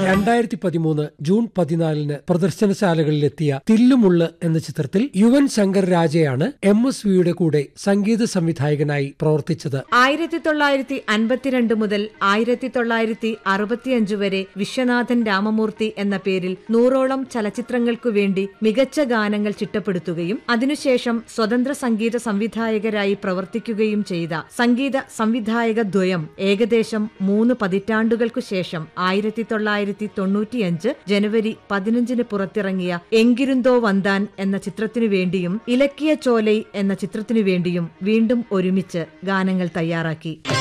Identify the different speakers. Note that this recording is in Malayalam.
Speaker 1: രണ്ടായിരത്തി പതിമൂന്ന് ജൂൺ പതിനാലിന് പ്രദർശനശാലകളിലെത്തിയ തില്ലുമുള്ള് എന്ന ചിത്രത്തിൽ യുവൻ ശങ്കർ രാജയാണ് എം എസ് വിയുടെ കൂടെ സംഗീത സംവിധായകനായി പ്രവർത്തിച്ചത്
Speaker 2: ആയിരത്തി തൊള്ളായിരത്തി അൻപത്തിരണ്ട് മുതൽ ആയിരത്തി തൊള്ളായിരത്തി അറുപത്തിയഞ്ച് വരെ വിശ്വനാഥൻ രാമമൂർത്തി എന്ന പേരിൽ നൂറോളം ചലച്ചിത്രങ്ങൾക്കു വേണ്ടി മികച്ച ഗാനങ്ങൾ ചിട്ടപ്പെടുത്തുകയും അതിനുശേഷം സ്വതന്ത്ര സംഗീത സംവിധായകരായി പ്രവർത്തിക്കുകയും ചെയ്ത സംഗീത സംവിധായക ദ്വയം ഏകദേശം മൂന്ന് പതിറ്റാണ്ടുകൾക്കു ശേഷം ആയിരത്തി തൊള്ളായിരത്തി തൊണ്ണൂറ്റിയഞ്ച് ജനുവരി പതിനഞ്ചിന് പുറത്തിറങ്ങിയ എങ്കിരുന്തോ വന്താൻ എന്ന ചിത്രത്തിനു വേണ്ടിയും ഇലക്കിയ ചോലൈ എന്ന ചിത്രത്തിനു വേണ്ടിയും വീണ്ടും ഒരുമിച്ച് ഗാനങ്ങൾ തയ്യാറാക്കി